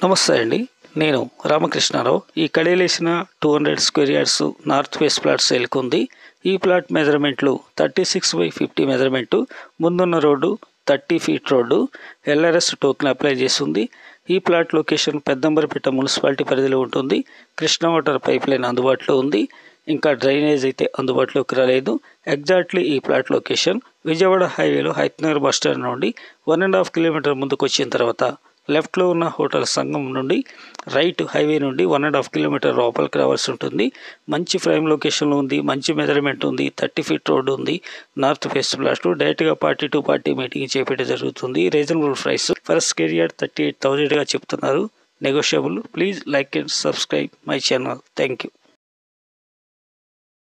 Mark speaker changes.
Speaker 1: నమస్తే అండి నేను రామకృష్ణారావు ఈ కడేలేసిన two hundred square yards north west plot సేల్కి ఉంది ఈ ప్లాట్ మెజర్మెంట్లు thirty six by fifty measurement ముందున్న road thirty feet road LRS token apply చేస్తుంది ఈ ప్లాట్ లొకేషన్ పెద్దంబరపేట మున్సిపాలిటీ పరిధిలో ఉంటుంది కృష్ణా వాటర్ పైప్ లైన్ అందుబాటులో ఉంది ఇంకా డ్రైనేజ్ అయితే అందుబాటులోకి రాలేదు ఎగ్జాక్ట్లీ ఈ ప్లాట్ లొకేషన్ విజయవాడ హైవేలో హైత్నగర్ బస్ స్టాండ్ నుండి వన్ అండ్ హాఫ్ కిలోమీటర్ ముందుకు వచ్చిన తర్వాత లెఫ్ట్లో ఉన్న హోటల్ సంఘం నుండి రైట్ హైవే నుండి వన్ అండ్ హాఫ్ కిలోమీటర్ లోపలికి రావాల్సి ఉంటుంది మంచి ప్రైమ్ లొకేషన్లో ఉంది మంచి మెజర్మెంట్ ఉంది థర్టీ ఫీట్ రోడ్ ఉంది నార్త్ వెస్ట్ ప్లాట్ డైరెక్ట్గా పార్టీ టు పార్టీ మీటింగ్ చేపట్టడం జరుగుతుంది reasonable price first career thirty eight థౌజండ్గా చెప్తున్నారు negotiable please like and subscribe my channel thank you